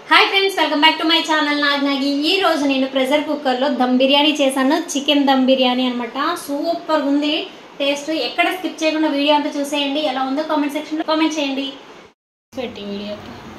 Hi friends welcome back to my channel Nag Nagi ఈ రోజు నేను ప్రెషర్ కుక్కర్లో దమ్ బిర్యానీ చేశాను చికెన్ దమ్ బిర్యానీ అనమాట సూపర్ ఉంది టేస్ట్ ఎక్కడ స్కిప్ చేయకుండా వీడియో అంతా చూసేయండి ఎలా ఉందో కామెంట్ సెక్షన్లో కామెంట్ చేయండి పెట్టి వీడియో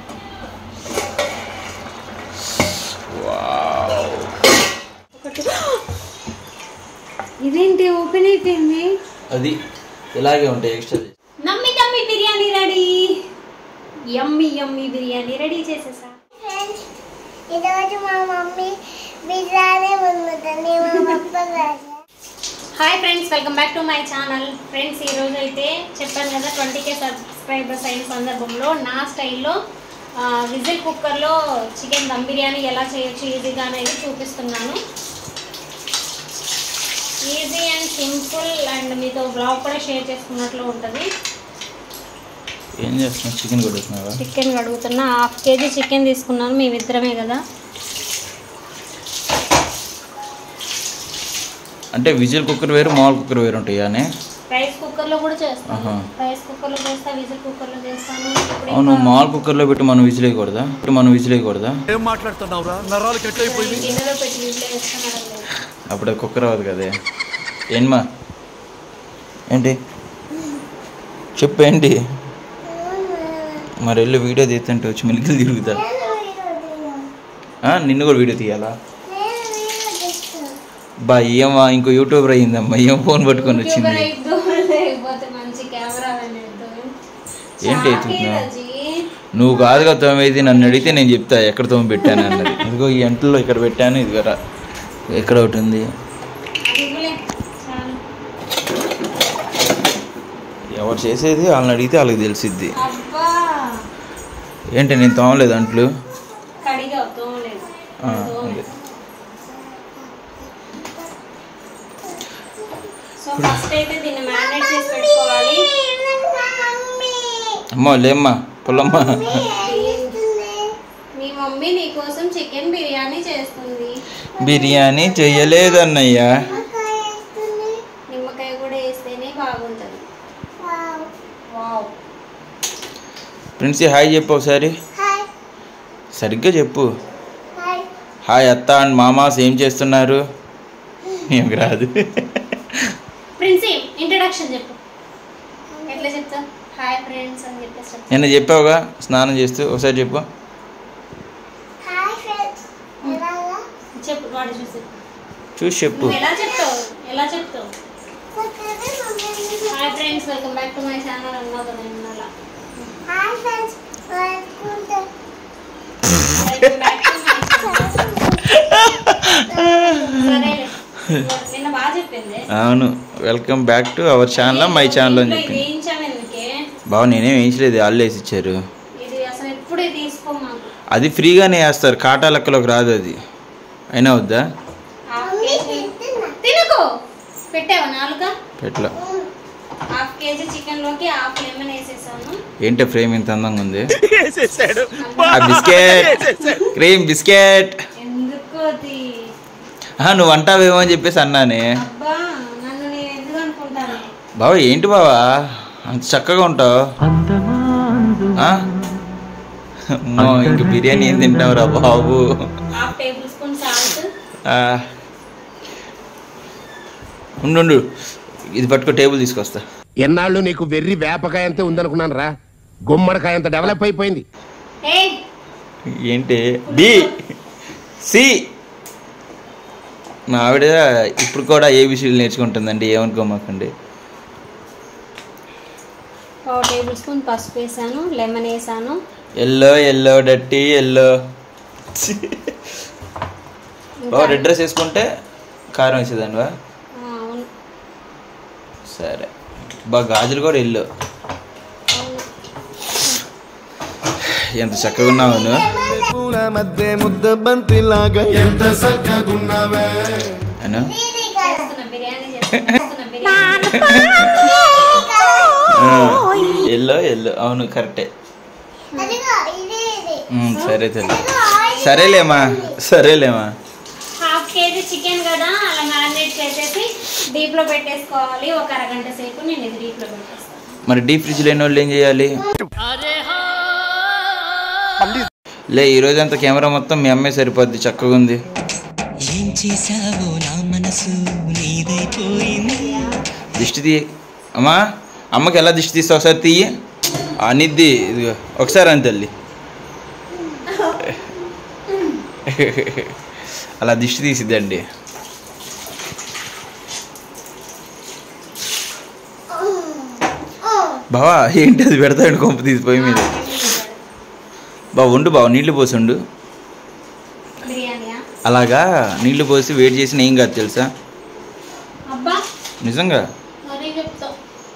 ఇదేంటి ఓపెన్ అయిపోయింది అది ఇలాగే ఉంటాయి ఎక్స్ట్రా నమ్మి నమ్మి biryani ready yummy yummy biryani ready చేసేసా ఫ్రెండ్స్ ఈరోజు మా మమ్మీ బిర్యానీ వండుతుంది మా పప్ప రాజా hi friends welcome back to my channel friends ఈ రోజు అయితే చెప్పాను కదా ట్వంటీ కే సబ్స్క్రైబర్స్ అయిన సందర్భంలో నా స్టైల్లో విజిల్ కుక్కర్లో చికెన్ దమ్ బిర్యానీ ఎలా చేయొచ్చు ఈజీగా అనేది చూపిస్తున్నాను ఈజీ అండ్ సింపుల్ అండ్ మీతో బ్లాగ్ కూడా షేర్ చేసుకున్నట్లు ఉంటుంది ఏం చేస్తున్నావు చికెన్ కొడుతున్నావా చికెన్ కడుగుతున్నా హాఫ్ కేజీ చికెన్ తీసుకున్నాను మేమిద్దరమే కదా అంటే విజిల్ కుక్కర్ వేరు మామూలు కుక్కర్ వేరు ఉంటాయా అని రైస్ కుక్కర్లో కూడా చేస్తాను ఆహా. రైస్ కుక్కర్లో చేస్తా విజిల్ కుక్కర్లో చేస్తాను ఇప్పుడు అవును ఇంకా- మామూలు కుక్కర్లో పెట్టి మనం విజిల్ వేయకూడదా పెట్టి మనం విజిల్ వేయకూడదా ఏం మాట్లాడుతున్నావురా నరాలు కట్ అయిపోయింది గిన్నెలో పెట్టి వీటిలో వేస్తున్నాడు లేదు. అప్పుడు అది కుక్కర్ అవ్వదు కదే ఏంమా ఏంటి చెప్పు ఏంటి మరి వెళ్ళి వీడియో తీస్తుంటే వచ్చి మిలికలు తిరుగుతా ఆ, నిన్ను కూడా వీడియో తీయాలా బా ఏమా ఇంకో యూట్యూబర్ అయ్యిందమ్మా ఏం ఫోన్ పట్టుకొని వచ్చింది కెమెరా ఇద్దు, లేకపోతే మంచి కెమెరా అనేది ఏంటి చాకే ఎత్తుకున్నావు? రజీ. నువ్వు కాదుగా తోమేది నన్ను అడిగితే నేను చెప్తా ఎక్కడ తోమ పెట్టాను అన్నది ఇదిగో ఈ ఎంటలో ఇక్కడ పెట్టాను ఇదిగో రా ఎక్కడ ఒకటి ఉంది అది ఇవ్వలే. చాలు. ఎవరు చేసేది వాళ్ళని అడిగితే వాళ్ళకి తెలిసిద్ది అబ్బా ఏంటి నేను తోమలేదు అంట్లు కడిగా తోమలేదు ఆ, తోమలేదు. అదే. సో ఫస్ట్ అయితే దీన్ని మ్యారినేట్ చేసి పెట్టుకోవాలి అమ్మో లేమ్మా పుల్లమ్మ మీ మమ్మీ నీకోసం చికెన్ బిర్యానీ చేస్తుంది బిర్యానీ చెయ్యలేదన్నయ్యా నిమ్మకాయ కూడా వేస్తేనే బాగుంటుంది వావ్ ప్రిన్సీ హాయ్ చెప్పు ఒకసారి హాయ్ సరిగ్గా చెప్పు హాయ్ హాయ్ అత్త అండ్ మామాస్ ఏం చేస్తున్నారు ఏం రాదు ప్రిన్సీ ఇంట్రడక్షన్ చెప్పు ఎట్లా చెప్తా హాయ్ ఫ్రెండ్స్ అని చెప్పేసి చెప్తా. నిన్న చెప్పావుగా స్నానం చేస్తూ ఒకసారి చెప్పు హాయ్ ఫ్రెండ్స్ ఎలాగా చెప్పు వాడు చూసి చూసి చెప్పు నువ్వు ఎలా చెప్తావు ఎలా చెప్తావు cooker mummy hi friends welcome back to my channel అన్నావు కదా నేను అలా హాయ్ ఫ్రెండ్స్ అనుకుంటా వెల్కమ్ బ్యాక్ టు మై సరేలే నిన్న బాగా చెప్పింది అవును welcome back to our channel my channel అని ఇది చెప్పింది వేయించాము ఎందుకే బావ నేనేం వేయించలేదు వాళ్ళు వేసి ఇచ్చారు ఇది అసలు ఎప్పుడే తీసుకో మాకు అది ఫ్రీగానే వేస్తారు కాటా లెక్కలోకి రాదు అది అయినా వద్దా హాఫ్ కేజీ తినుకో పెట్టావా నాలుగా పెట్ల హాఫ్ కేజీ చికెన్ లోకి హాఫ్ లెమన్ వేసేసాను ఏంటి ఫ్రేమ్ ఇంత అందంగా ఉంది ఆ బిస్కెట్ క్రీమ్ బిస్కెట్ ఎందుకు అది ఆహా, నువ్వు అంటావేమో అని చెప్పేసి అన్నానే అబ్బా నన్ను నేను ఎందుకు అనుకుంటాను బావ ఏంటి బావా అంత చక్కగా ఉంటావు ఆ? అమ్మో, ఇంక బిర్యానీ ఏం తింటావురా బాబు హాఫ్ టేబుల్ స్పూన్ సాల్ట్ ఆ. ఉండు ఉండు. ఇది పట్టుకో టేబుల్ తీసుకొస్తా ఎన్నాళ్ళు నీకు వెర్రి వేపకాయ అంతే ఉందనుకున్నాను రా గుమ్మడికాయ అంత డెవలప్ అయిపోయింది ఏ ఏంటి బి సి మా ఆవిడ ఇప్పుడు కూడా ఏబిసిడీలు నేర్చుకుంటుందండి ఏమనుకోమాకండి పావు టేబుల్ స్పూన్ పసుపు వేసాను లెమన్ వేసాను ఎల్లో ఎల్లో డట్టి ఎల్లో బాబు రెడ్ డ్రెస్ వేసుకుంటే కారం వేసేదానివా ఆ, అవును సరే బాగా గాజులు కూడా ఎల్లో అవును ఎంత చక్కగా ఉన్నావు నువ్వు పూల మధ్య ముద్ద బంతిలాగా ఎంత చక్కగున్నావే అను చేస్తున్నా బిర్యానీ చేస్తున్నా చేస్తున్నా బిర్యానీ ఎల్లో ఎల్లో అవును కరెక్టే అదిగో ఇది ఇది ఉమ్, సరే తెలు సరేలేమా సరేలేమా హాఫ్ కేజీ చికెన్ కదా అలా మ్యారినేట్ చేసేసి డీప్ లో పెట్టేసుకోవాలి ఒక అరగంట సేపు నేను ఇది డీప్ లో పెట్టేస్తాను మరి డీప్ ఫ్రిడ్జ్ లేని వాళ్ళు ఏం చేయాలి లే ఈరోజు అంతా కెమెరా మొత్తం మీ అమ్మాయి సరిపోద్ది చక్కగా ఉంది ఏం చేశావో నా మనసు నీదైపోయింది దిష్టి తీయి అమ్మా అమ్మకి ఎలా దిష్టి తీస్తావు ఒకసారి తీయి అనిద్ది ఇదిగో ఒకసారి అని తల్లి అలా దిష్టి తీసిద్దండి బావా ఏంటి అది పెడతాడు కొంప తీసిపోయి మీద బా ఉండు బావ నీళ్లు పోసి ఉండు బిర్యానీయా అలాగా నీళ్లు పోసి వేడి చేసిన ఏం కాదు తెలుసా అబ్బా నిజంగా మరీ చెప్తావు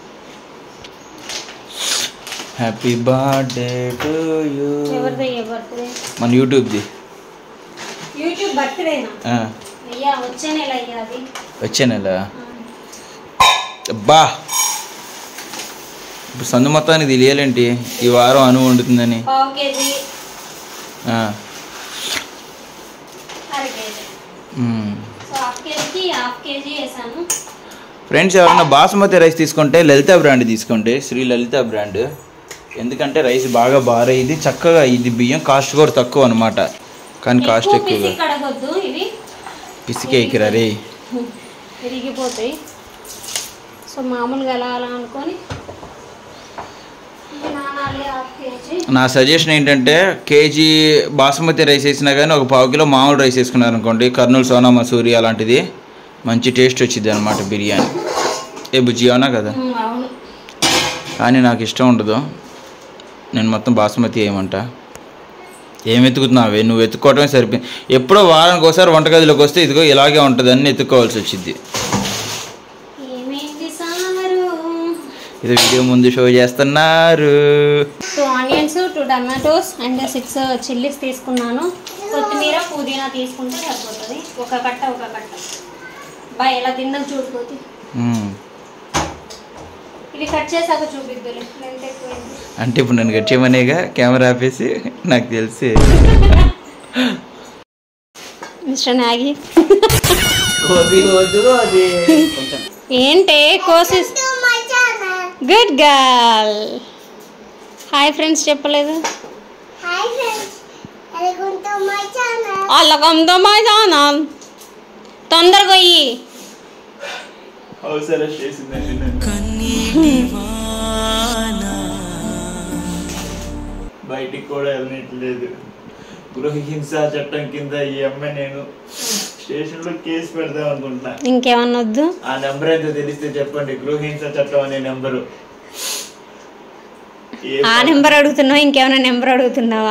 హ్యాపీ బర్త్డే టు యూ ఎవరిది ఏ బర్త్డే మన యూట్యూబ్ది యూట్యూబ్ బర్త్డేనా ఆ, అయ్యా వచ్చే నెల అయ్యా అది వచ్చే నెల అబ్బా ఇప్పుడు సందు మొత్తానికి తెలియాలేంటి ఈ వారం అను వండుతుందని పావు కేజీ ఆ, అర కేజీ మ్మ్. సో హాఫ్ కేజీకి హాఫ్ కేజీ వేసాను ఫ్రెండ్స్ ఎవరైనా బాసుమతి రైస్ తీసుకుంటే లలిత బ్రాండ్ తీసుకోండి శ్రీ లలిత బ్రాండ్ ఎందుకంటే రైస్ బాగా బారయ్యింది చక్కగా ఇది బియ్యం కాస్ట్ కూడా తక్కువ అనమాట కానీ కాస్ట్ ఎక్కువ ఎక్కువగా పిసి కడగొద్దు ఇవి పిసికే ఎక్కిరా రే విరిగిపోతాయి సో మామూలుగా ఎలా అలా అనుకొని ఇవి నానాలి హాఫ్ కేజీ నా సజెషన్ ఏంటంటే కేజీ బాసుమతి రైస్ వేసినా కానీ ఒక పావు కిలో మామూలు రైస్ వేసుకున్నారనుకోండి కర్నూలు సోనా మసూరి అలాంటిది మంచి టేస్ట్ వచ్చింది అనమాట బిర్యానీ ఏ బుజ్జి అవునా కదా ఉమ్, అవును కానీ నాకు ఇష్టం ఉండదు నేను మొత్తం బాసుమతి వేయమంట ఏం వెతుకుతున్నావే నువ్వు వెతుక్కోవటమే సరిపోయింది ఎప్పుడో వారానికి ఒకసారి వంటగదిలోకి వస్తే ఇదిగో ఇలాగే ఉంటుంది అన్ని ఎత్తుక్కోవాల్సి వచ్చింది ఏమైంది సారు ఇది వీడియో ముందు షో చేస్తున్నారు two onions two tomatoes and six chillies తీసుకున్నాను కొత్తిమీర పుదీనా తీసుకుంటే సరిపోతుంది ఒక కట్ట ఒక కట్ట బా ఎలా తిన్నాం చూడిపోతే మ్మ్. ఇవి కట్ చేశాక చూపిద్దులే లెంత్ ఎక్కువైంది అంటే ఇప్పుడు నన్ను కట్ చేయమనేగా కెమెరా ఆపేసి నాకు తెలిసి మిస్టర్ నాగి ఏంటే కోసిస్ గుడ్ గర్ల్ హాయ్ ఫ్రెండ్స్ చెప్పలేదు hi friends welcome to my channel వాళ్ళకంతో మైదానం తొందరగా పోయి బయటికి కూడా వెళ్ళట్లేదు గృహహింస చట్టం కింద ఈ అమ్మాయి నేను స్టేషన్లో కేసు పెడదాం అనుకుంటున్నా ఇంకేమన్నా వద్దు ఆ నెంబర్ ఏంటో తెలిస్తే చెప్పండి గృహహింస చట్టం అనే నెంబరు ఏ ఆ నెంబర్ అడుగుతున్నావా ఇంకేమైనా నెంబర్ అడుగుతున్నావా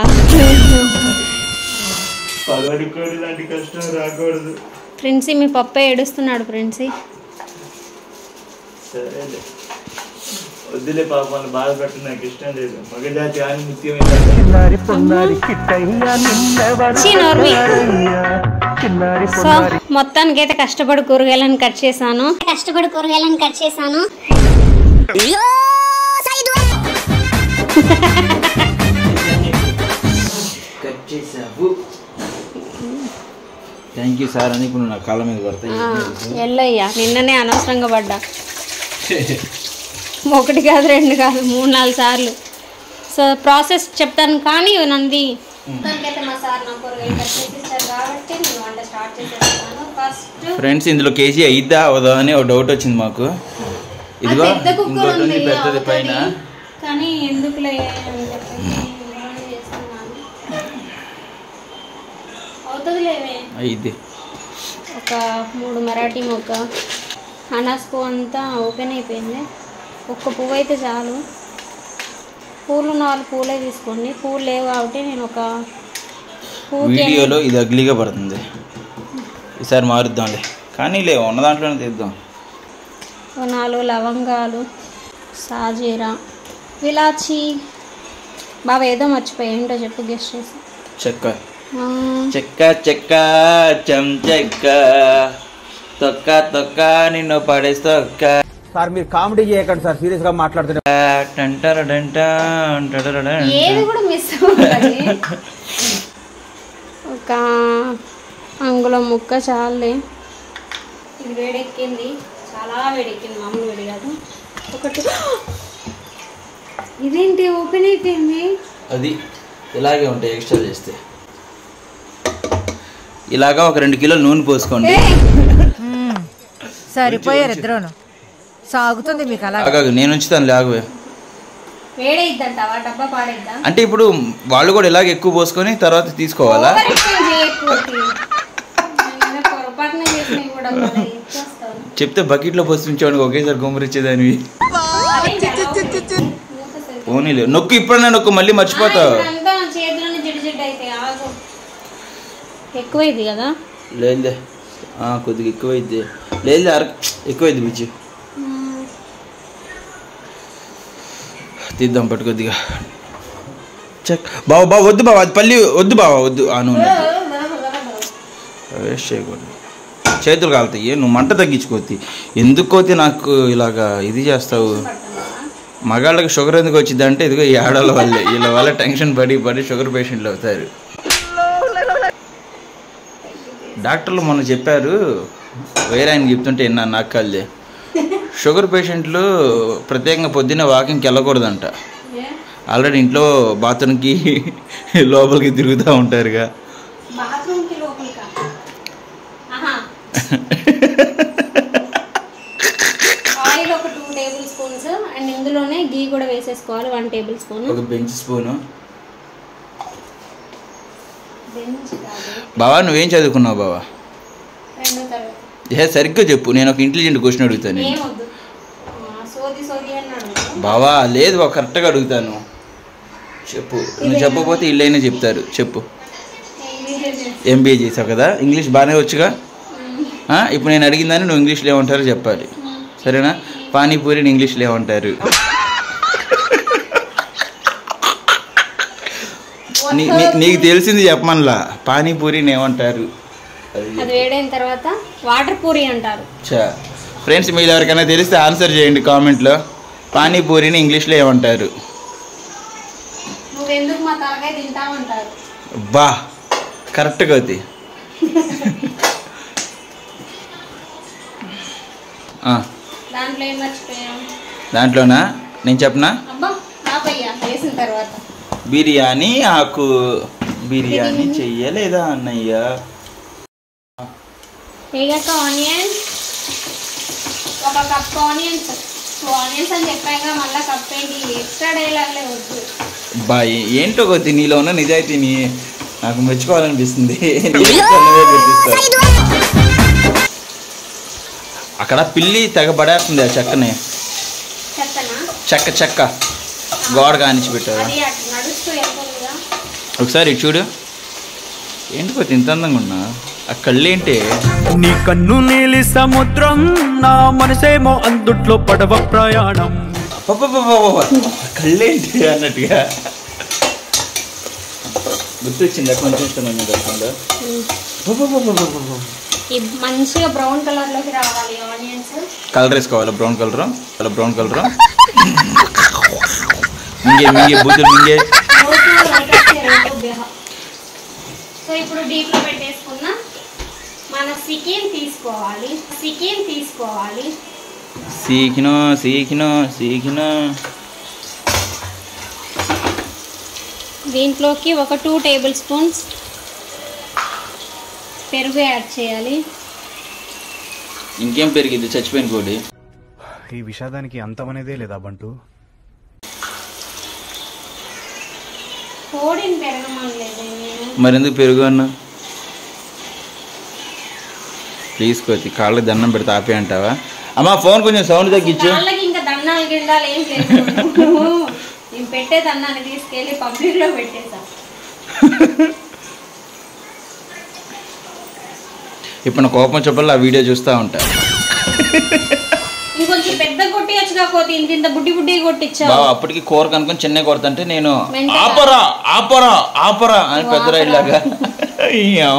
పగడుకోడు లాంటి కష్టం రాకూడదు ఫ్రెండ్సీ మీ పప్ప ఏడుస్తున్నాడు ఫ్రెండ్సీ సరేలే వద్దులే పాప వాళ్ళు బాధ పెట్టడం నాకు ఇష్టం లేదు మగజాతి ఆనిముత్యం చీ, నోర్మి. సో మొత్తానికి అయితే కష్టపడి కూరగాయలను కట్ చేశాను కష్టపడి కూరగాయలను కట్ చేశాను కట్ చేసావు థ్యాంక్ యూ సార్ అని ఇప్పుడు నా కాళ్ళ మీద పడతాయి ఎల్లయ్యా నిన్ననే అనవసరంగా పడ్డా ఒకటి కాదు రెండు కాదు మూడు నాలుగు సార్లు సో ప్రాసెస్ చెప్తాను కానీ నంది దానికైతే మా సార్ నా కూరగాయలు కట్ చేసి ఇచ్చారు కాబట్టి నేను వంట స్టార్ట్ చేసేస్తాను ఫస్ట్ ఫ్రెండ్స్ ఇందులో కేజీ అయిద్దా అవదా అని ఒక డౌట్ వచ్చింది మాకు ఇదిగో పెద్ద కుక్కర్ ఇంకోటి ఉంది ఉంది పెద్దది పైన అవుతుంది. కానీ ఎందుకులే అని చెప్పేసి ఇలానే చేస్తున్నాను అవుతుందిలేవే అయిద్ది ఒక మూడు మరాఠీ మొక్క అనాస్ పువ్వు అంతా ఓపెన్ అయిపోయింది ఒక్క పువ్వు అయితే చాలు పూలు నాలుగు పూలే తీసుకోండి పూలు లేవు కాబట్టి నేను ఒక పువ్వుకి వీడియోలో ఇది అగ్లీగా పడుతుంది ఈసారి మారుద్దాంలే కానీ లే ఉన్న దాంట్లోనే తీద్దాం ఒక నాలుగు లవంగాలు సాజీరా విలాచి బాబా ఏదో మర్చిపోయి ఏంటో చెప్పు గెస్ట్ చేసి చెక్క ఆ, చెక్క చెక్క చం చెక్క తొక్క తొక్క నిన్ను పడేస్తొక్క సార్ మీరు కామెడీ చేయకండి సార్ సీరియస్ గా మాట్లాడుతున్నారు టంటర డంటన్ టడర డం. ఏది కూడా మిస్ అవ్వదు ఒక అంగుళం ముక్క చాలే ఇది వేడెక్కింది చాలా వేడెక్కింది మామూలు వేడి కాదు ఒకటి ఇదేంటి ఓపెన్ అయిపోయింది అది ఇలాగే ఉంటాయి ఎక్స్ట్రా చేస్తే ఇలాగా ఒక రెండు కిలోలు నూనె పోసుకోండి సరిపోయారు ఇద్దరును సాగుతుంది మీకు అలా ఆగాగు నేను ఉంచుతాను లేగవే వేడైద్దంటావా డబ్బా పాడైద్దా అంటే ఇప్పుడు వాళ్ళు కూడా ఇలాగ ఎక్కువ పోసుకొని తర్వాత తీసుకోవాలా ఓవర్ యాక్షన్ చేయకూడదు. నేను పొరపాటున చేసినవి కూడా మరి ఇచ్చేస్తాను. చెప్తే బకెట్లో పోసి ఉంచేవాడికి ఒకేసారి గుమ్మరిచ్చేదానివి అదేంటి అలా అవుతుంది? మూత సరి- పోనీలే నొక్కు ఇప్పుడన్నా నొక్కు మళ్ళీ మర్చిపోతావు ఆ, ఇప్పుడంతా చేతులని జిడ్డు జిడ్డు అయితే ఆగు ఎక్కువైంది కదా లేదులే ఆ, కొద్దిగా ఎక్కువైద్ది లేదులే అర ఎక్కువైద్ది బిచ్చి తీద్దాం పట్టు కొద్దిగా చెక్ బావ బావ వద్దు బావ అది పల్లి వద్దు బావ వద్దు ఆ నూనె వేస్ట్ చేయకూడదు చేతులు కాలుతాయి నువ్వు మంట తగ్గించుకోద్ది ఎందుకు కోతి నాకు ఇలాగా ఇది చేస్తావు మగాళ్ళకి షుగర్ ఎందుకు వచ్చింది అంటే ఇదిగో ఈ ఆడవాళ్ళ వల్లే వీళ్ళ వల్ల టెన్షన్ పడి పడి షుగర్ పేషెంట్లు అవుతారు డాక్టర్లు మొన్న చెప్పారు వేరే ఆయన చెప్తుంటే విన్నా నాకు కాళ్ళే షుగర్ పేషెంట్లు ప్రత్యేకంగా పొద్దున్నే వాకింగ్కి వెళ్ళకూడదంట ఆల్రెడీ ఇంట్లో బాత్రూమ్కి లోపలికి తిరుగుతూ ఉంటారుగా బాత్రూమ్కి లోపలికా ఆహా ఆయిల్ ఒక టూ టేబుల్ స్పూన్స్ అండ్ ఇందులోనే గీ కూడా వేసేసుకోవాలి వన్ టేబుల్ స్పూన్ ఒక బెంచ్ స్పూను బెంచ్ కాదు బావా నువ్వేం చదువుకున్నావు బావా రెండో తరగతి ఏ సరిగ్గా చెప్పు నేను ఒక ఇంటెలిజెంట్ క్వశ్చన్ అడుగుతాను నేను. ఏమొద్దు ఆ, సోది సోది అన్నాడు బావా లేదు బావ కరెక్ట్గా అడుగుతాను చెప్పు నువ్వు చెప్పకపోతే ఇల్లైనా చెప్తారు చెప్పు ఎంబీఏ చేసావు కదా ఇంగ్లీష్ బాగానే వచ్చుగా ఆ, ఇప్పుడు నేను అడిగిందని నువ్వు ఇంగ్లీష్లో ఏమంటారో చెప్పాలి సరేనా పానీపూరిని ఇంగ్లీష్లో ఏమంటారు నీ- నీ- నీకు తెలిసింది చెప్పమనలా పానీపూరిని ఏమంటారు అది అది వేడైన తర్వాత వాటర్ పూరి అంటారు చా ఫ్రెండ్స్ మీరు ఎవరికైనా తెలిస్తే ఆన్సర్ చేయండి కామెంట్లో పానీపూరిని ఇంగ్లీష్లో ఏమంటారు నువ్వెందుకు మా తలకాయ తింటావంటారు బా కరెక్ట్గా అవుతాయి ఆ, దాంట్లో ఏం మర్చిపోయాం దాంట్లోనా నేను చెప్పనా అబ్బా ఆపయ్యా వేసిన తర్వాత బిర్యానీ ఆకు బిర్యానీ చెయ్యలేదా అన్నయ్య వేగాక ఆనియన్స్ ఒక కప్ ఆనియన్స్ ఆనియన్స్ అని చెప్పాక మళ్ళీ కప్ ఏంటి ఎక్స్ట్రా డైలాగ్లే వద్దు బా ఏ- ఏంటో కొద్ది నీలో ఉన్న నిజాయితీని నాకు మెచ్చుకోవాలనిపిస్తుంది నువ్వే గుర్తిస్తావు. అక్కడ పిల్లి తెగ పడేస్తుంది ఆ చెక్కని చెత్తనా చెక్క చెక్క గోడ కానిచ్చి పెట్టారు అది అటు నడుస్తూ వెళ్తుందిగా ఒకసారి ఇటు చూడు ఏంటి కొద్ది ఇంత అందంగా ఉన్నా ఆ కళ్ళేంటి నీ కన్ను నీలి సముద్రం నా మనసేమో అందుట్లో పడవ ప్రయాణం పప్పపపపప. ఆ కళ్ళేంటి అన్నట్టుగా గుర్తొచ్చిందా కొంచెం ఇష్టం మీద ఈ మంచిగా బ్రౌన్ కలర్ లోకి రావాలి ఆనియన్స్ కలర్ వేసుకోవాలి బ్రౌన్ కలర్ అలా బ్రౌన్ కలర్ మింగే మింగే బూతులు మింగే సో ఇప్పుడు డీప్ లో పెట్టేసుకున్న మన సికిన్ తీసుకోవాలి సికిన్ తీసుకోవాలి సీకినో సీకినో సీకినో దీంట్లోకి ఒక టూ టేబుల్ స్పూన్స్ పెరుగు యాడ్ చేయాలి ఇంకేం పెరిగింది చచ్చిపోయిన కోడి ఈ విషాదానికి అంతమనేదే లేదా బంటు కోడిని పెరగమనలేదు నేను మరెందుకు పెరుగు అన్నా ప్లీజ్ కోతి కాళ్ళకి దండం పెడితే ఆపే అంటావా అమ్మా ఫోన్ కొంచెం సౌండ్ తగ్గించు వాళ్ళకి ఇంకా దండాలు గిండాలు ఏం లేదు నేను పెట్టే దండాన్ని తీసుకెళ్ళి పబ్లిక్ లో పెట్టేసా ఇప్పుడు నా కోపం చెప్పాలి ఆ వీడియో చూస్తూ ఉంటా ఇంకొంచెం పెద్ద కొట్టియచ్చు కాకపోతే ఇంత ఇంత బుడ్డి బుడ్డి కొట్టించావు బావ అప్పటికి కూర కనుక్కొని చిన్న కొడుతుంటే నేను మెంటలా? ఆపరా ఆపరా ఆపరా అని పెద్ద రైడ్ లాగా ఈ అమ్మ.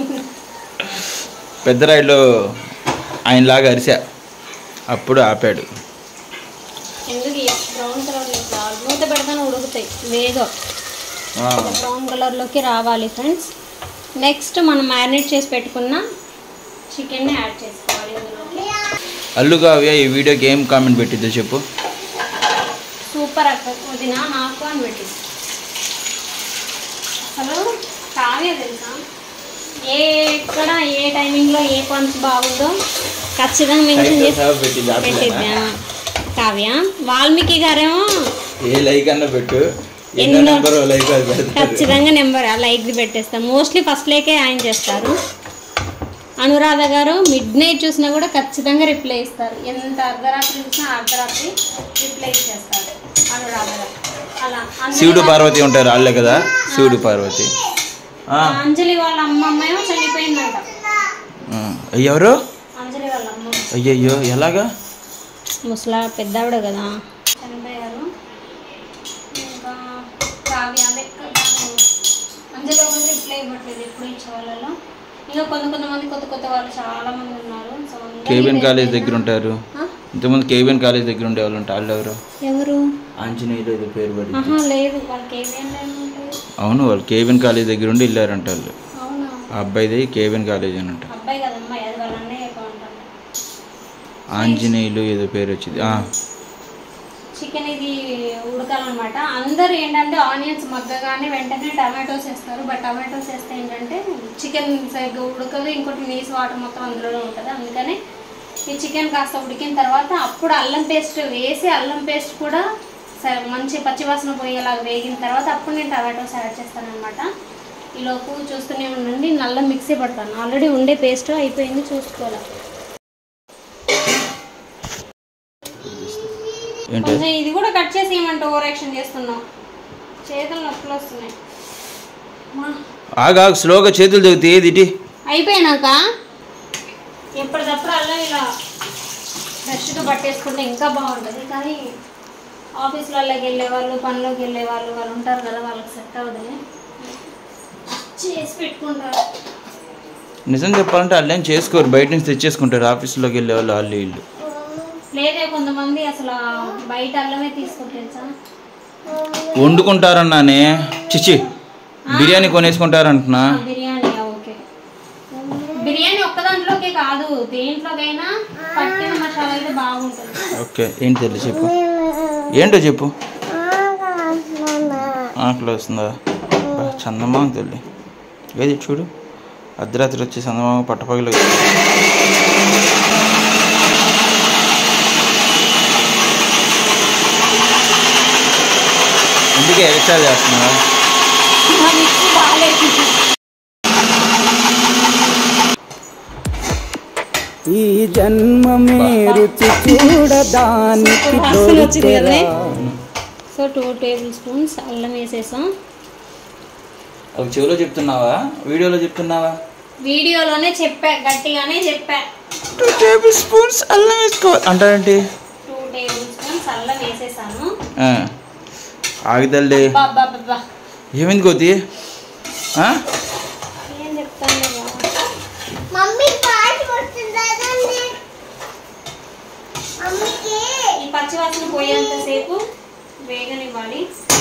పెద్ద రైడ్లో ఆయనలాగా అరిసా అప్పుడు ఆపాడు ఎందుకు బ్రౌన్ కలర్ లోకి రావాలి మూత పెడతాను ఉడుకుతాయి వేగ ఆ, బ్రౌన్ కలర్ లోకి రావాలి ఫ్రెండ్స్ నెక్స్ట్ మనం మ్యారినేట్ చేసి పెట్టుకున్న చికెన్ని యాడ్ చేసుకోవాలి ఇందులోకి అల్లు కావ్య ఈ వీడియోకి ఏం కామెంట్ పెట్టిద్దో చెప్పు సూపర్ అక్క వదిన నాకు అని పెట్టి అసలు కావ్య తెలుసా ఏ ఎక్కడ ఏ టైమింగ్లో ఏ పంచ్ బాగుందో ఖచ్చితంగా మెన్షన్ చేసి పెట్టింది పెట్టిద్ది ఆ. కావ్య వాల్మీకి గారేమో ఏ లైక్ అన్న పెట్టు ఎన్నో ఎన్నో- నెంబర్ లైక్ అది పెడతారు ఖచ్చితంగా నెంబర్ ఆ లైక్ది పెట్టేస్తాం మోస్ట్లీ ఫస్ట్ లేకే ఆయన చేస్తారు అనురాధ గారు మిడ్ నైట్ చూసినా కూడా ఖచ్చితంగా రిప్లై ఇస్తారు ఎంత అర్ధరాత్రి చూసినా అర్ధరాత్రి రిప్లై ఇచ్చేస్తారు అనురాధ గారు అలా అంజలి శివుడు వాళ్ళ- పార్వతి ఉంటారు వాళ్ళే కదా శివుడు పార్వతి ఆ, అంజలి వాళ్ళ అమ్మమ్మ ఏమో చనిపోయిందంట ఆ. ఎవరు అంజలి వాళ్ళ అమ్మ అయ్యయ్యో ఎలాగా ముసలా పెద్దావిడ కదా చనిపోయారు ఇంకా కావ్య అదే కదా, అంజలి ఒకటి రిప్లై ఇవ్వట్లేదు ఎప్పుడు ఇచ్చే వాళ్ళలో ఇంకా కొంత కొంతమంది కొత్త కొత్త వాళ్ళు చాలా మంది ఉన్నారు సో అందరికీ కేబిన్ కాలేజ్ పేరు దగ్గర పేరున- ఉంటారు ఆ? ఇంతకుముందు కేబిన్ కాలేజ్ దగ్గర ఉండే వాళ్ళు ఉంటారు వాళ్ళు ఎవరు ఎవరు ఆంజనేయులు ఏదో పేరు పడి ఆహా లేదు వాళ్ళకి ఏమేం లేదు అవును వాళ్ళు కేబిన్ కాలేజ్ దగ్గర ఉండి వెళ్ళారంట వాళ్ళు అవునా ఆ అబ్బాయిది కేబిన్ కాలేజ్ అని అంట అబ్బాయి కదా అమ్మాయి అది వాళ్ళ అన్నయ్య బాగుంటారు ఆంజనేయులు ఏదో పేరు వచ్చింది ఆ, చికెన్ ఇది ఉడకాలన్నమాట అందరూ ఏంటంటే ఆనియన్స్ మగ్గగానే వెంటనే టమాటోస్ వేస్తారు బట్ టమాటోస్ వేస్తే ఏంటంటే చికెన్ సరిగ్గా ఉడకదు ఇంకోటి నీసు వాటర్ మొత్తం అందులోనే ఉంటుంది అందుకని ఈ చికెన్ కాస్త ఉడికిన తర్వాత అప్పుడు అల్లం పేస్ట్ వేసి అల్లం పేస్ట్ కూడా స- మంచి పచ్చివాసన పోయేలాగా వేగిన తర్వాత అప్పుడు నేను టమాటోస్ యాడ్ చేస్తాను అనమాట ఈలోపు చూస్తూనే ఉండండి నల్ల మిక్సీ పడతాను ఆల్రెడీ ఉండే పేస్ట్ అయిపోయింది చూసుకోవాలి ఏంటి కొంచెం ఇది కూడా కట్ చేసి ఏమంటే ఓవర్ యాక్షన్ చేస్తున్నాం చేతులు నొప్పులు వస్తున్నాయి మా, ఆగా స్లోగా చేతులు దిగుతాయి ఏది ఇటీ అయిపోయినాక ఎప్పటికప్పుడు అలా ఇలా ఫ్రెష్గా పట్టేసుకుంటే ఇంకా బాగుంటుంది కానీ ఆఫీస్లలోకి వెళ్ళే వాళ్ళు పనిలోకి వెళ్ళే వాళ్ళు వాళ్ళు ఉంటారు కదా వాళ్ళకి సెట్ అవ్వదని చేసి పెట్టుకుంటారు నిజం చెప్పాలంటే వాళ్ళు ఏం చేసుకోరు బయట నుంచి తెచ్చేసుకుంటారు ఆఫీస్లోకి వెళ్ళే వాళ్ళు వాళ్ళు వీళ్ళు లేదే కొంతమంది అసలు ఆ బయట అల్లమే తీసుకుంటే తెలుసా వండుకుంటారన్నానే చిచి బిర్యానీ కొనేసుకుంటారంటున్నా ఆ, బిర్యానీ ఓకే బిర్యానీ ఒక్క దాంట్లోకే కాదు దేంట్లోకైనా పట్టిన మసాలా అయితే బాగుంటుంది ఓకే ఏంటి తెలియదు చెప్పు ఏంటో చెప్పు ఆకలి వస్తుందా బా, చందమామ తల్లి ఏది చూడు అర్ధరాత్రి వచ్చి చందమామ పట్టపగలు ఎందుకే ఎక్స్ట్రా చేస్తున్నావా ఆ మిక్సీ బాగాలేదు ఈ జన్మమే రుచి చూడడానికి వాసన వచ్చింది కదా సో టూ టేబుల్ స్పూన్స్ అల్లం వేసేసాం అవి చెవిలో చెప్తున్నావా వీడియోలో చెప్తున్నావా వీడియోలోనే చెప్పా గట్టిగానే చెప్పా టూ టేబుల్ స్పూన్స్ అల్లం వేసుకోవాలి అంటారేంటి టూ టేబుల్ స్పూన్స్ అల్లం వేసేసాను ఆగితల్లి బాబా ఏమైంది కోతి ఆ? ఏం చెప్తాను మమ్మీ పాట వస్తుందా దాన్ని? మమ్మీకి ఈ పచ్చివాసన పోయేంతసేపు వేగనివ్వాలి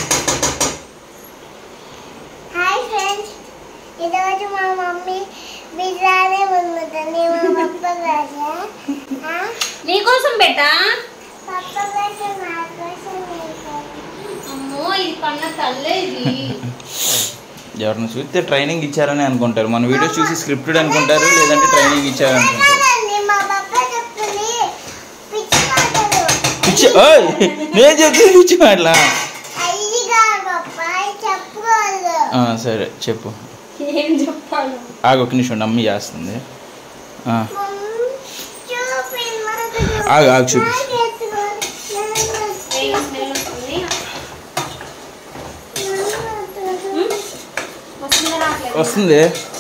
హాయ్ ఫ్రెండ్స్ ఈరోజు మా మమ్మీ బిర్యానీ వండుతుంది మా పప్ప రాజా నీకోసం బెట్టా పప్ప కోసం నా కోసం వేశారు. అమ్మో ఇది కన్న తల్లే ఇది ఎవరిని చూస్తే ట్రైనింగ్ ఇచ్చారని అనుకుంటారు మన వీడియోస్ చూసి స్క్రిప్టెడ్ అనుకుంటారు లేదంటే ట్రైనింగ్ ఇచ్చారనుకుంటారు కాదండి, మా పప్ప చెప్తుంది పిచ్చి మాటలు పిచ్చి ఓయ్ నేను చెప్తే పిచ్చి మాటలా అయ్యి కాదు పప్ప అవి చెప్పకూడదు ఆ, సరే చెప్పు ఏం చెప్పాలి ఆగు ఒక నిమిషం నమ్మి చేస్తుంది ఆ, మమ్మీ, చూపి మాకు ఆగు ఆగు చూపి నాకు ఎత్తుకో. వేగ స్మెల్ వస్తుంది వస్తుందా రావట్లేదు వస్తుంది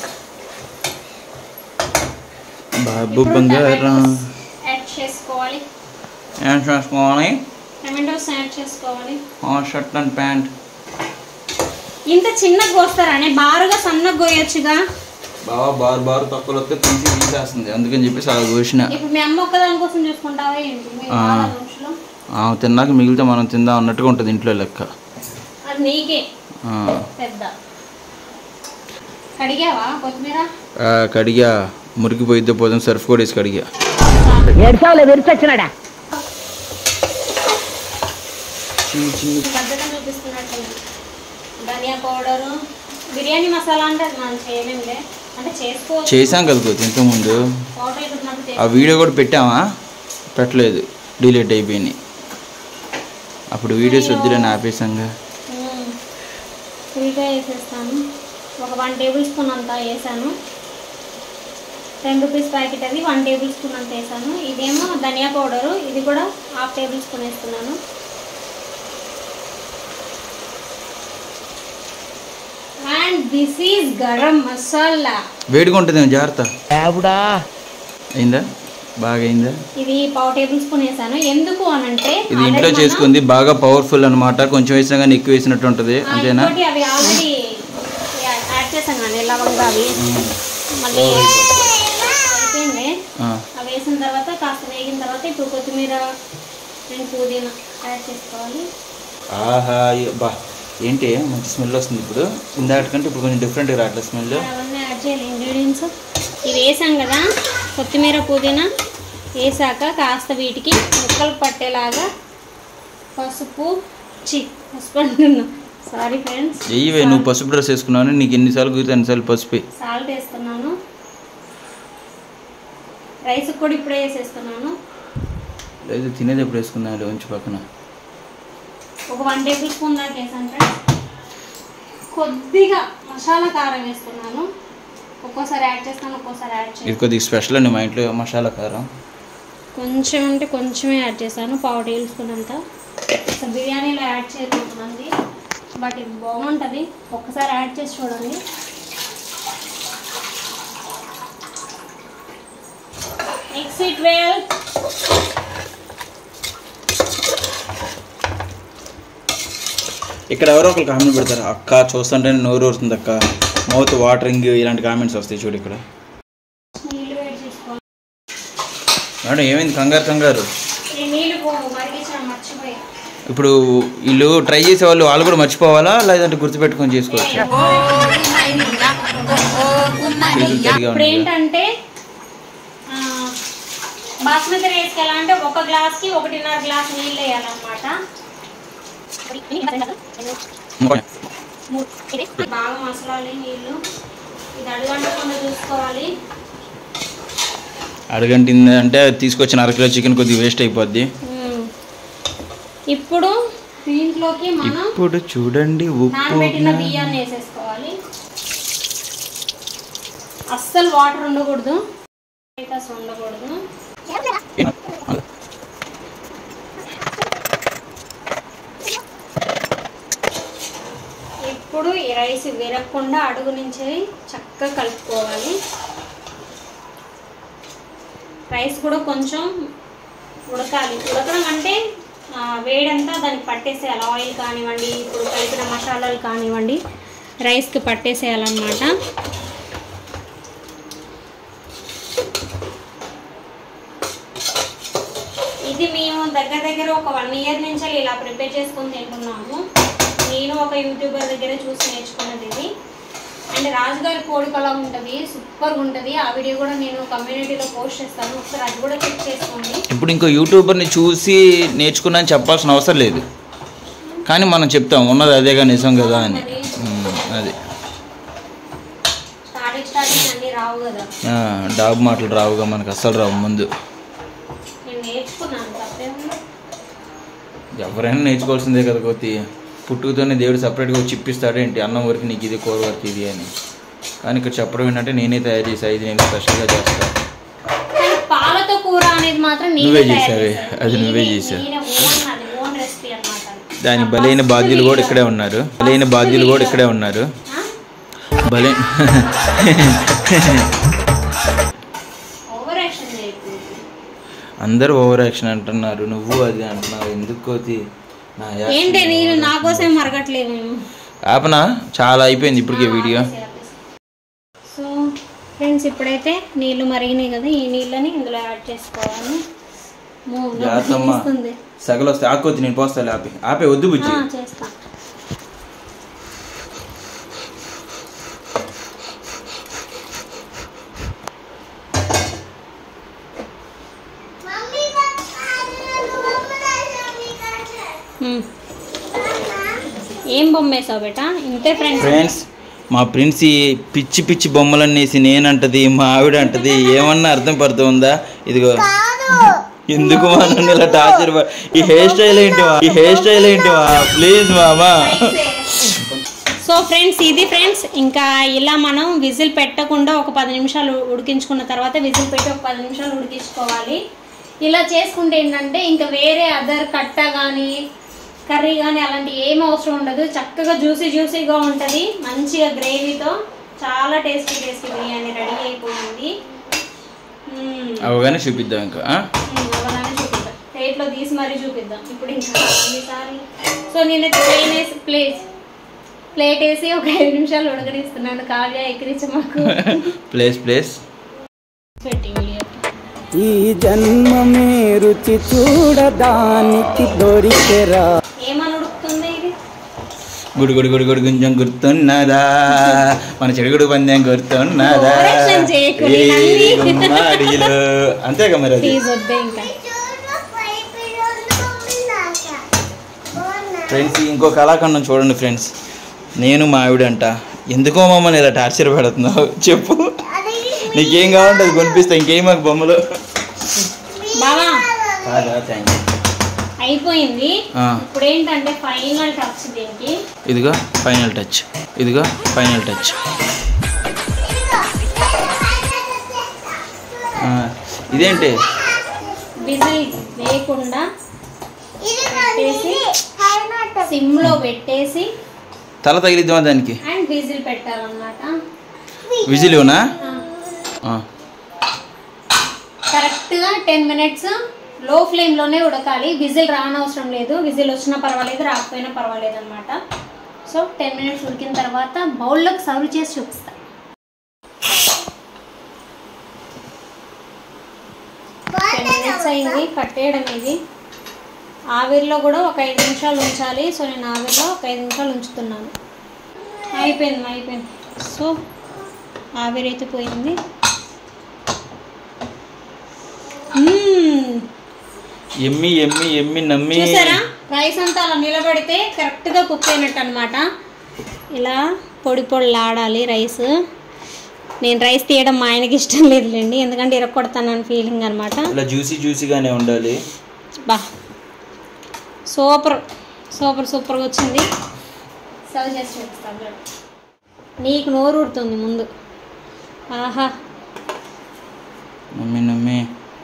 బాబు బంగారం యాడ్ చేసుకోవాలి ఏం చేసుకోవాలి టమాటోస్ యాడ్ చేసుకోవాలి షర్ట్ అండ్ ప్యాంట్ ఇంత చిన్నగా కోస్తారని బారుగా సన్నగా కోయొచ్చుగా బాబా బారు బారు తక్కువ వస్తే తీసి తీసేస్తుంది అందుకని చెప్పేసి అలా కోసిన ఇప్పుడు మీ అమ్మ ఒక్కదాని కోసం చూసుకుంటావా ఏంటి మీ ఆ. వాళ్ళ మనుషులు ఆమె తిన్నాక మిగిలితే మనం తిందాం అన్నట్టుగా ఉంటుంది ఇంట్లో లెక్క అది నీకే ఆ. పెద్ద కడిగావా కొత్తిమీర ఆ, కడిగా మురికిపోయిద్దో పోదాం సర్ఫ్ కూడా వేసి కడిగా చిన్ని చిన్ని బద్దకం చూపిస్తున్నట్టు ధనియా పౌడరు బిర్యానీ మసాలా అంటే అది మనం చేయలేములే అంటే చేసుకోవచ్చు చేసాం కదా కొద్ది ఇంతకుముందు హోటల్కి ఉన్నప్పుడు ఆ వీడియో కూడా పెట్టామా పెట్టలేదు డిలీట్ అయిపోయింది అప్పుడు వీడియోస్ వద్దులేని ఆపేసాంగా ఫుల్గా వేసేస్తాను ఒక వన్ టేబుల్ స్పూన్ అంతా వేసాను టెన్ రూపీస్ ప్యాకెట్ అది వన్ టేబుల్ స్పూన్ అంత వేసాను ఇదేమో ధనియా పౌడరు ఇది కూడా హాఫ్ టేబుల్ స్పూన్ వేస్తున్నాను and this is garam masala వేడిగా ఉంటుంది జాగ్రత్త అయిందా బాగా అయిందా ఇది పావు టేబుల్ స్పూన్ వేసాను ఎందుకు అని అంటే ఇది ఇంట్లో చేసుకుంది బాగా పవర్ఫుల్ అన్నమాట కొంచెం వేసినా కానీ ఎక్కువ వేసినట్టు ఉంటుంది అంతేనా ఇంకోటి అవి ఆల్రెడీ యాడ్ చేసాం కానీ లవంగా అవి మళ్ళీ అయిపోయింది ఆ, అవి వేసిన తర్వాత కాస్త వేగిన తర్వాత ఇప్పుడు కొత్తిమీర అండ్ పుదీనా యాడ్ చేసుకోవాలి ఆహా ఏ- బా ఏంటి మంచి స్మెల్ వస్తుంది ఇప్పుడు ఇందాకంటే ఇప్పుడు కొంచెం డిఫరెంట్గా రావట్లేదు స్మెల్ అవన్నీ యాడ్ చేయాలి ఇంగ్రీడియంట్స్ ఇవి వేసాం కదా కొత్తిమీర పుదీనా వేసాక కాస్త వీటికి ముక్కలు పట్టేలాగా పసుపు చి పసుపు అంటున్నా సారీ ఫ్రెండ్స్ వెయ్యి నువ్వు పసుపు డ్రెస్ వేసుకున్నావు నీకు ఎన్నిసార్లు కుదిరితే అన్నిసార్లు పసుపే సాల్ట్ వేస్తున్నాను రైస్ కూడా ఇప్పుడే వేసేస్తున్నాను లేదు తినేది ఎప్పుడు వేసుకున్నాను ఉంచి పక్కన ఒక వన్ టేబుల్ స్పూన్ దాకా వేసాను ఫ్రెండ్స్ కొద్దిగా మసాలా కారం వేస్తున్నాను ఒక్కోసారి యాడ్ చేస్తాను ఒక్కోసారి యాడ్ ఇది చేయను కొద్దిగా స్పెషల్ అండి మా ఇంట్లో మసాలా కారం కొంచెం అంటే కొంచెమే యాడ్ చేశాను పావు టేబుల్ స్పూన్ అంతా అసలు బిర్యానీలో యాడ్ చేయకుంటున్నది బట్ ఇది బాగుంటుంది ఒక్కసారి యాడ్ చేసి చూడండి మిక్స్ ఇట్ వెల్ ఇక్కడ ఎవరో ఒకరు కామెంట్ పెడతారు అక్క చూస్తుంటే నోరు ఊరుతుంది అక్క మౌత్ వాటరింగ్ ఇలాంటి కామెంట్స్ వస్తాయి చూడు ఇక్కడ నీళ్ళు వేడి చేసుకోవాలి మేడం ఏమైంది కంగారు కంగారు ఈ నీళ్ళు పో మరిగించడం మర్చిపోయి ఇప్పుడు వీళ్ళు ట్రై చేసే వాళ్ళు వాళ్ళు కూడా మర్చిపోవాలా లేదంటే గుర్తుపెట్టుకొని చేసుకోవచ్చు చేతులు తడిగా ఇప్పుడు ఉన్నాయి కదా. ఏంటంటే ఆ, బాస్మతి రైస్కి ఎలా అంటే ఒక గ్లాస్కి ఒకటిన్నర గ్లాస్ నీళ్ళు వేయాలన్నమాట బాగా మసలాలి నీళ్ళు ఇది అడుగంటకుండా చూసుకోవాలి అడగంటింది అంటే తీసుకొచ్చిన అరకిలో చికెన్ కొద్దిగా వేస్ట్ అయిపోద్ది ఉమ్. ఇప్పుడు దీంట్లోకి మనం ఇప్పుడు చూడండి ఉప్పు నానబెట్టిన బియ్యాన్ని వేసేసుకోవాలి అస్సలు వాటర్ ఉండకూడదు అసలు ఉండకూడదు ఇప్పుడు ఈ రైస్ విరగకుండా అడుగు నుంచి చక్కగా కలుపుకోవాలి రైస్ కూడా కొంచెం ఉడకాలి ఉడకడం అంటే ఆ, వేడంతా దానికి పట్టేసేయాలి ఆయిల్ కానివ్వండి ఇప్పుడు కలిపిన మసాలాలు కానివ్వండి రైస్కి పట్టేసేయాలన్నమాట ఇది మేము దగ్గర దగ్గర ఒక వన్ ఇయర్ నుంచి ఇలా ప్రిపేర్ చేసుకొని తింటున్నాము నేను ఒక యూట్యూబర్ దగ్గర చూసి నేర్చుకున్నది ఇది అండ్ రాజుగారి కోడి పొలం ఉంటుంది సూపర్గా ఉంటుంది ఆ వీడియో కూడా నేను కమ్యూనిటీలో పోస్ట్ చేస్తాను ఒకసారి అది కూడా చెక్ చేసుకోండి ఇప్పుడు ఇంకో యూట్యూబర్ని చూసి నేర్చుకున్నాను చెప్పాల్సిన అవసరం లేదు కానీ మనం చెప్తాం ఉన్నది అదేగా నిజం కదా అని ఉమ్, అది స్టార్టింగ్ స్టార్టింగ్ అన్నీ రావు కదా ఆ, డాబు మాటలు రావుగా మనకు అస్సలు రావు ముందు నేను నేర్చుకున్నాను తప్పేముంది ఎవరైనా నేర్చుకోవాల్సిందే కదా కోతి పుట్టుకతోనే దేవుడు సపరేట్గా వచ్చి ఇప్పిస్తాడు ఏంటి అన్నం వరకు నీకు ఇది కూర వరకు ఇది అని కానీ ఇక్కడ చెప్పడం ఏంటంటే నేనే తయారు చేసా ఇది నేను స్పెషల్గా చేస్తాను కానీ పాలతో కూర అనేది మాత్రం నేనే నువ్వే తయారు చేసావే. చేశాను. అది నువ్వే నేనే- చేసావు. నేనే ఓన్ అది ఓన్ రెసిపీ అన్నమాట దాని బలైన బాధ్యులు కూడా ఇక్కడే ఉన్నారు బలైన బాధ్యులు కూడా ఇక్కడే ఉన్నారు బలై ఓవర్ యాక్షన్ చేయకు అందరూ ఓవర్ యాక్షన్ అంటున్నారు నువ్వు అది అంటున్నావు ఎందుకు కోతి నా యాక్షన్ ఏంటి నేను నా కోసం మరగట్లేదు నేను ఆపనా చాలా అయిపోయింది ఇప్పటికే వీడియో సో ఫ్రెండ్స్ ఇప్పుడైతే నీళ్ళు మరిగినాయి కదా ఈ నీళ్ళని ఇందులో యాడ్ చేసుకోవాలి మూ- జాగ్రత్తమ్మా వస్తుంది. సగలు వస్తే ఆకోతి నేను పోస్తాను ఆపి ఆపే వద్దు బుజ్జి ఆ, చేస్తా హ్మ్. ఏం బొమ్మ వేసావు బేటా ఇంతే ఫ్రెండ్స్ ఫ్రెండ్స్ మా ప్రిన్స్ ఈ పిచ్చి పిచ్చి బొమ్మలన్నీ వేసి నేనంటది మా ఆవిడ అంటది ఏమన్నా అర్థం పడుతుందా ఇదిగో ఎందుకు మా నన్ను ఇలా టార్చర్ ప- ఈ హెయిర్ స్టైల్ ఏంటి మా ఈ హెయిర్ స్టైల్ ఏంటి మా ప్లీజ్ మామా సో ఫ్రెండ్స్ ఇది ఫ్రెండ్స్ ఇంకా ఇలా మనం విజిల్ పెట్టకుండా ఒక పది నిమిషాలు ఉడికించుకున్న తర్వాత విజిల్ పెట్టి ఒక పది నిమిషాలు ఉడికించుకోవాలి ఇలా చేసుకుంటే ఏంటంటే ఇంకా వేరే అదర్ కట్ట కానీ కర్రీ కానీ అలాంటి ఏం అవసరం ఉండదు చక్కగా జ్యూసీ జ్యూసీగా ఉంటుంది మంచిగా గ్రేవీతో చాలా టేస్టీ టేస్టీ బిర్యానీ రెడీ అయిపోయింది మ్మ్. అవగానే చూపిద్దాం ఇంకా ఆ? మ్మ్, అవగానే చూపిద్దాం ప్లేట్లో తీసి మరీ చూపిద్దాం ఇప్పుడు ఇంకా ఈసారి సో నేనైతే ప్లేన్ వేసి ప్లేట్ ప్లేట్ వేసి ఒక ఐదు నిమిషాలు ఉడకనిస్తున్నాను కావ్య ఎక్కిరించి మాకు ప్లేస్ ప్లేస్ పెట్టి వీడియో ఈ జన్మమే రుచి చూడడానికి దొరికెరా ఏమని ఉడుకుతుంది ఇది గుడి గుడి గుడి గుడి గుంజం గుర్తున్నదా మన చెడుగుడు పందెం గుర్తున్నదా Correction చేయకు, ఈ నేనంది. గుమ్మడిలో. అంతేగా మరి అది ప్లీజ్ వద్దే ఇంకా చూడు పైపు రెండు మమ్మీలాగా బాగున్నా ఫ్రెండ్స్ ఇంకో కళాఖండం చూడండి ఫ్రెండ్స్ నేను మా ఆవిడంట ఎందుకో మమ్మల్ని ఇలా టార్చర్ పెడుతున్నావు చెప్పు అది నీకేం కావాలంటే అది కొనిపిస్తా ఇంకేం మాకు బొమ్మలు బావా కాదా థ్యాంక్ యూ అయిపోయింది ఆ. ఇప్పుడు ఏంటంటే ఫైనల్ టచ్ దీనికి ఇదిగో ఫైనల్ టచ్ ఇదిగో ఫైనల్ టచ్ ఆ, ఇదేంటి విజిల్ వేయకుండా ఇది పెట్టేసి హైనాట్ సిమ్ లో పెట్టేసి తల తగిలిద్దామా దానికి అండ్ విజిల్ పెట్టాలన్నమాట విజిల్ ఇవ్వనా ఆ. కరెక్ట్గా టెన్ మినిట్స్ లో ఫ్లేమ్లోనే ఉడకాలి విజిల్ రానవసరం లేదు విజిల్ వచ్చినా పర్వాలేదు రాకపోయినా పర్వాలేదు అనమాట సో టెన్ మినిట్స్ ఉడికిన తర్వాత బౌల్లోకి సర్వ్ చేసి చూపిస్తా టెన్ మినిట్స్ అయింది కట్టేయడం ఇది ఆవిరిలో కూడా ఒక ఐదు నిమిషాలు ఉంచాలి సో నేను ఆవిరిలో ఒక ఐదు నిమిషాలు ఉంచుతున్నాను అయిపోయింది అయిపోయింది సో ఆవిరి అయితే పోయింది మ్మ్. ఎమ్మి ఎమ్మి ఎమ్మి నమ్మి చూసారా రైస్ అంతా అలా నిలబడితే కరెక్ట్గా కుక్ అయినట్టు అనమాట ఇలా పొడి పొడిలాడాలి రైస్ నేను రైస్ తీయడం మా ఆయనకి ఇష్టం లేదులేండి ఎందుకంటే ఇరక్కొడతానని ఫీలింగ్ అనమాట ఇలా జ్యూసీ జ్యూసీగానే ఉండాలి బా సూపర్ సూపర్ సూపర్గా వచ్చింది సర్వ్ చేసి చూపిస్తాను చూడు. నీకు నోరు ఊడుతుంది ముందు ఆహా నమ్మి నమ్మి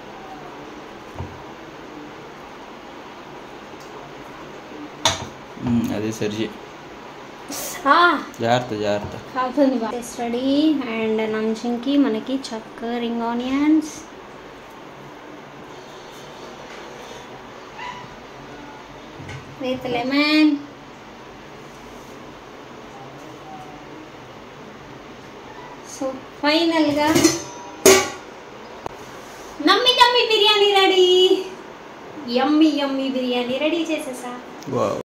ఉమ్, అదే సరి ఆ జాగ్రత్త జాగ్రత్త అవుతుంది రెడీ అండ్ నంచింకి మనకి చక్క ring onions with lemon so ఫైనల్గా నమ్మి నమ్మి biryani ready yummy yummy biryani ready చేసేసా వావ్